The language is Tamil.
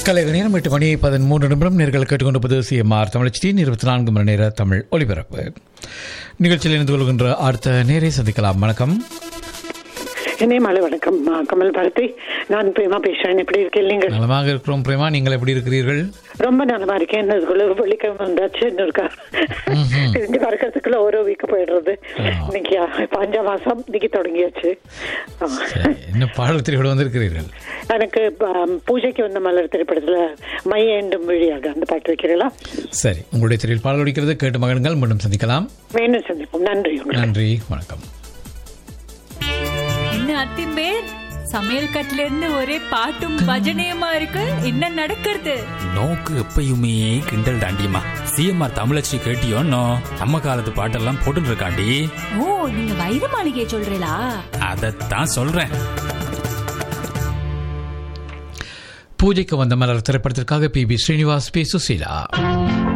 கலைகள் நேரம் எட்டு மணி பதிமூன்று நிமிடம் நேர்கள் கேட்டுக்கொண்டிருப்பது சிஎம்ஆர் தமிழச்சியின் இருபத்தி நான்கு மணி நேர தமிழ் ஒலிபரப்பு நிகழ்ச்சியில் இணைந்து கொள்கின்ற அடுத்த நேரை சந்திக்கலாம் வணக்கம் என்னே மாலை வணக்கம் ஆ, கமல் பாரதி நான் பிரேமா பேசுறேன் எப்படி இருக்கேன் நீங்கள் நலமாக இருக்கிறோம் பிரேமா நீங்கள் எப்படி இருக்கிறீர்கள் ரொம்ப நலமா இருக்கேன் அதுக்குள்ள வெள்ளிக்கிழமை வந்தாச்சு இன்னொருக்கா இங்க பறக்கிறதுக்குள்ள ஓரோ வீக் போயிடுறது இன்னைக்கு ஆ, இப்ப அஞ்சாம் மாசம் இன்னைக்கு தொடங்கியாச்சு ஆ. சரி, என்ன பாடல் திரையோடு வந்திருக்கிறீர்கள் எனக்கு ஆ, பூஜைக்கு வந்த மலர் திரைப்படத்துல மை ஏண்டும் வழியாக அந்த பாட்டு வைக்கிறீங்களா சரி உங்களுடைய திரையில் பாடல் ஒலிக்கிறது கேட்டு மகன்கள் மீண்டும் சந்திக்கலாம் மீண்டும் சந்திப்போம் நன்றி உங்களுக்கு நன்றி வணக்கம் என்ன அத்திம்பேர் சமையல் கட்டுல இருந்து ஒரே பாட்டும் பஜனையுமா இருக்கு என்ன நடக்கிறது நோக்கு எப்பயுமே கிண்டல் தாண்டியம்மா சிஎம்ஆர் தமிழச்சி கேட்டியோன்னோ நம்ம காலத்து பாட்டெல்லாம் போட்டுட்டு இருக்காண்டி ஓ நீங்க வைர மாளிகையை சொல்றீங்களா அதைத்தான் சொல்றேன் பூஜைக்கு வந்த மலர் திரைப்படத்திற்காக P P Srinivas P Susheela